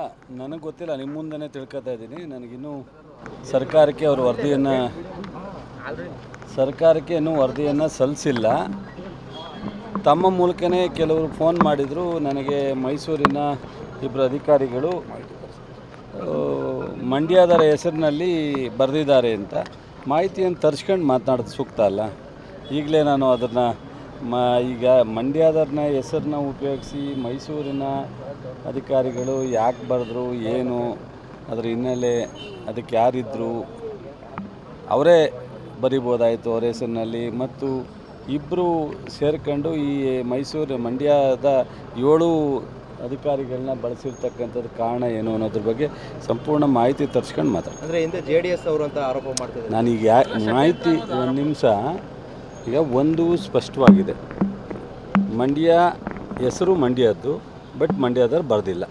ನನಗೆ ಗೊತ್ತಿಲ್ಲ ನಿಮ್ಮ ಮುಂದೆನೇ ತಿಳ್ಕೊತಾ ಇದ್ದೀನಿ ನನಗಿನ್ನೂ ಸರ್ಕಾರಕ್ಕೆ ಅವರು ವರದಿಯನ್ನು ಸರ್ಕಾರಕ್ಕೆ ಇನ್ನೂ ವರದಿಯನ್ನು ಸಲ್ಲಿಸಿಲ್ಲ ತಮ್ಮ ಮೂಲಕನೇ ಕೆಲವರು ಫೋನ್ ಮಾಡಿದರು ನನಗೆ ಮೈಸೂರಿನ ಇಬ್ಬರು ಅಧಿಕಾರಿಗಳು ಆ, ಮಂಡ್ಯದರ ಹೆಸರಿನಲ್ಲಿ ಬರೆದಿದ್ದಾರೆ ಅಂತ ಮಾಹಿತಿಯನ್ನು ತರಿಸ್ಕೊಂಡು ಮಾತನಾಡೋದು ಸೂಕ್ತ ಅಲ್ಲ ಈಗಲೇ ನಾನು ಅದನ್ನು ಮ ಈಗ ಮಂಡ್ಯದರ್ನ ಹೆಸರನ್ನ ಉಪಯೋಗಿಸಿ ಮೈಸೂರಿನ ಅಧಿಕಾರಿಗಳು ಯಾಕೆ ಬರೆದ್ರು ಏನು ಅದರ ಹಿನ್ನೆಲೆ ಅದಕ್ಕೆ ಯಾರಿದ್ದರು ಅವರೇ ಬರಿಬೋದಾಯಿತು ಅವ್ರ ಹೆಸರಿನಲ್ಲಿ ಮತ್ತು ಇಬ್ಬರು ಸೇರ್ಕೊಂಡು ಈ ಮೈಸೂರು ಮಂಡ್ಯದ ಏಳು ಅಧಿಕಾರಿಗಳನ್ನ ಬಳಸಿರ್ತಕ್ಕಂಥದ್ದು ಕಾರಣ ಏನು ಅನ್ನೋದ್ರ ಬಗ್ಗೆ ಸಂಪೂರ್ಣ ಮಾಹಿತಿ ತರಿಸ್ಕೊಂಡು ಮಾತಾಡ್ತೀನಿ ಅಂದ್ರೆ ಹಿಂದೆ ಜೆ ಡಿ ಎಸ್ ಅವರು ಅಂತ ಆರೋಪ ಮಾಡ್ತಿದ್ದಾರೆ ನಾನೀಗ ಯಾ ಮಾಹಿತಿ ಒಂದು ನಿಮಿಷ ಈಗ ಒಂದು ಸ್ಪಷ್ಟವಾಗಿದೆ ಮಂಡ್ಯ ಹೆಸರು ಮಂಡ್ಯದ್ದು ಬಟ್ ಮಂಡ್ಯದವ್ರು ಬರೆದಿಲ್ಲ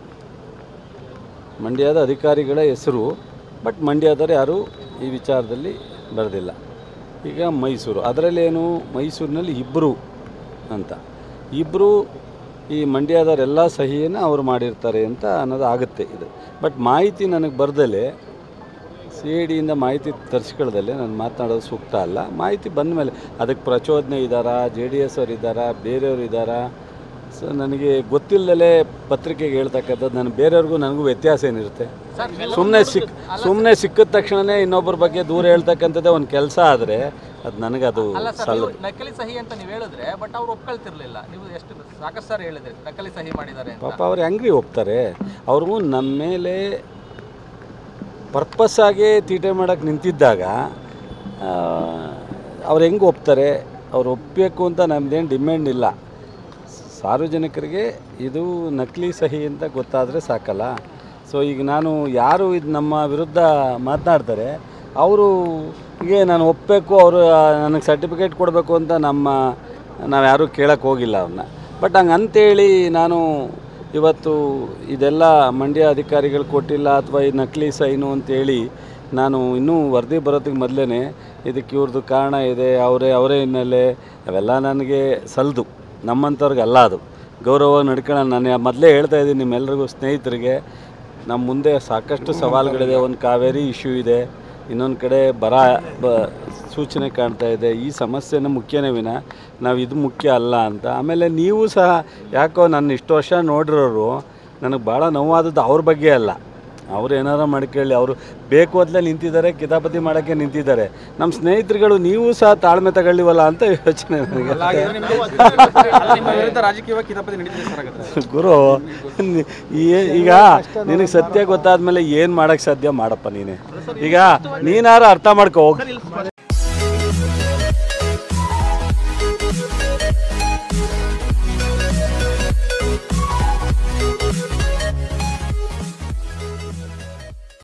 ಮಂಡ್ಯದ ಅಧಿಕಾರಿಗಳ ಹೆಸರು ಬಟ್ ಮಂಡ್ಯದವ್ರು ಯಾರೂ ಈ ವಿಚಾರದಲ್ಲಿ ಬರೆದಿಲ್ಲ ಈಗ ಮೈಸೂರು ಅದರಲ್ಲೇನು ಮೈಸೂರಿನಲ್ಲಿ ಇಬ್ಬರು ಅಂತ ಇಬ್ಬರು ಈ ಮಂಡ್ಯದವರೆಲ್ಲ ಸಹಿಯನ್ನು ಅವ್ರು ಮಾಡಿರ್ತಾರೆ ಅಂತ ಅನ್ನೋದು ಆಗುತ್ತೆ ಇದು ಬಟ್ ಮಾಹಿತಿ ನನಗೆ ಬರ್ದಲೆ ಸಿ ಐ ಡಿಯಿಂದ ಮಾಹಿತಿ ತರಿಸ್ಕೊಳ್ದಲ್ಲೇ ನಾನು ಮಾತನಾಡೋದು ಸೂಕ್ತ ಅಲ್ಲ ಮಾಹಿತಿ ಬಂದ ಮೇಲೆ ಅದಕ್ಕೆ ಪ್ರಚೋದನೆ ಇದ್ದಾರಾ ಜೆ ಡಿ ಎಸ್ ಅವ್ರು ಇದ್ದಾರಾ ಬೇರೆಯವ್ರು ಇದ್ದಾರಾ ಸೊ ನನಗೆ ಗೊತ್ತಿಲ್ಲದಲೇ ಪತ್ರಿಕೆಗೆ ಹೇಳ್ತಕ್ಕಂಥದ್ದು ನಾನು ಬೇರೆಯವ್ರಿಗೂ ನನಗೂ ವ್ಯತ್ಯಾಸ ಏನಿರುತ್ತೆ ಸುಮ್ಮನೆ ಸಿಕ್ ಸುಮ್ಮನೆ ಸಿಕ್ಕಿದ ತಕ್ಷಣವೇ ಇನ್ನೊಬ್ಬರ ಬಗ್ಗೆ ದೂರ ಹೇಳ್ತಕ್ಕಂಥದ್ದೇ ಒಂದು ಕೆಲಸ ಆದರೆ ಅದು ನನಗದು ಸಲ್ಲ ನಕಲಿ ಸಹಿ ಅಂತ ನೀವು ಹೇಳಿದ್ರೆ ಬಟ್ ಅವ್ರು ಒಪ್ಕೊಳ್ತಿರ್ಲಿಲ್ಲ ನೀವು ಎಷ್ಟು ಸಾಕಷ್ಟು ಸಾರಿ ಹೇಳಿದ್ರಿ ನಕಲಿ ಸಹಿ ಮಾಡಿದ್ದಾರೆ ಅಂತ ಪಾಪ ಅವ್ರು ಹೆಂಗ್ರಿ ಒಪ್ತಾರೆ ಅವ್ರಿಗೂ ನಮ್ಮ ಮೇಲೆ ಪರ್ಪಸ್ಸಾಗಿ ತೀಟೆ ಮಾಡೋಕ್ಕೆ ನಿಂತಿದ್ದಾಗ ಆ, ಅವ್ರು ಹೆಂಗೆ ಒಪ್ತಾರೆ ಅವ್ರು ಒಪ್ಪಬೇಕು ಅಂತ ನಮ್ಮದೇನು ಡಿಮ್ಯಾಂಡ್ ಇಲ್ಲ ಸಾರ್ವಜನಿಕರಿಗೆ ಇದು ನಕಲಿ ಸಹಿ ಅಂತ ಗೊತ್ತಾದರೆ ಸಾಕಲ್ಲ ಸೊ ಈಗ ನಾನು ಯಾರು ಇದು ನಮ್ಮ ವಿರುದ್ಧ ಮಾತನಾಡ್ತಾರೆ ಅವರು ಹೀಗೆ ನಾನು ಒಪ್ಪಬೇಕು ಅವರು ನನಗೆ ಸರ್ಟಿಫಿಕೇಟ್ ಕೊಡಬೇಕು ಅಂತ ನಮ್ಮ ನಾವು ಯಾರೂ ಕೇಳಕ್ಕೆ ಹೋಗಿಲ್ಲ ಅವ್ರನ್ನ ಬಟ್ ಹಂಗೆ ಅಂತೇಳಿ ನಾನು ಇವತ್ತು ಇದೆಲ್ಲ ಮಂಡ್ಯ ಅಧಿಕಾರಿಗಳು ಕೊಟ್ಟಿಲ್ಲ ಅಥವಾ ಈ ನಕಲಿ ಸೈನು ಅಂತೇಳಿ ನಾನು ಇನ್ನೂ ವರದಿ ಬರೋದಕ್ಕೆ ಮೊದಲೇ ಇದಕ್ಕೆ ಇವ್ರದ್ದು ಕಾರಣ ಇದೆ ಅವರೇ ಅವರೇ ಹಿನ್ನೆಲೆ ಅವೆಲ್ಲ ನನಗೆ ಸಲ್ದು ನಮ್ಮಂಥವ್ರಿಗೆ ಅಲ್ಲ ಅದು ಗೌರವ ನಡ್ಕೊಳ್ಳೋಣ ನಾನು ಮೊದಲೇ ಹೇಳ್ತಾ ಇದ್ದೀನಿ ನಿಮ್ಮೆಲ್ಲರಿಗೂ ಸ್ನೇಹಿತರಿಗೆ ನಮ್ಮ ಮುಂದೆ ಸಾಕಷ್ಟು ಸವಾಲುಗಳಿದೆ ಒಂದು ಕಾವೇರಿ ಇಶ್ಯೂ ಇದೆ ಇನ್ನೊಂದು ಕಡೆ ಬರ ಬ ಸೂಚನೆ ಕಾಣ್ತಾ ಇದೆ ಈ ಸಮಸ್ಯೆನ ಮುಖ್ಯನೇ ವಿನ ನಾವು ಇದು ಮುಖ್ಯ ಅಲ್ಲ ಅಂತ ಆಮೇಲೆ ನೀವು ಸಹ ಯಾಕೋ ನನ್ನ ಇಷ್ಟು ವರ್ಷ ನೋಡಿರೋರು ನನಗೆ ಭಾಳ ನೋವಾದದ್ದು ಅವ್ರ ಬಗ್ಗೆ ಅಲ್ಲ ಅವ್ರು ಏನಾರ ಮಾಡ್ಕೊಳ್ಳಿ ಅವರು ಬೇಕು ಅಂತಲೇ ನಿಂತಿದ್ದಾರೆ ಕಿತಾಪತಿ ಮಾಡೋಕ್ಕೆ ನಿಂತಿದ್ದಾರೆ ನಮ್ಮ ಸ್ನೇಹಿತರುಗಳು ನೀವು ಸಹ ತಾಳ್ಮೆ ತಗೊಳ್ಳಿವಲ್ಲ ಅಂತ ಯೋಚನೆ ನನಗೆ ನಿಮ್ಮ ವಿರುದ್ಧ ರಾಜಕೀಯವಾಗಿ ಕಿತಾಪತಿ ನಡೀತಿದೆ ಸರ್ ಹಾಗಾದ್ರೆ ಗುರು ನಿ- ಈ- ಈಗ ನಿನಗೆ ಸತ್ಯ ಗೊತ್ತಾದ್ಮೇಲೆ ಏನು ಮಾಡೋಕ್ಕೆ ಸಾಧ್ಯ ಮಾಡಪ್ಪ ನೀನೆ ಈಗ ನೀನಾರು ಅರ್ಥ ಮಾಡ್ಕೋ ಹೋಗ್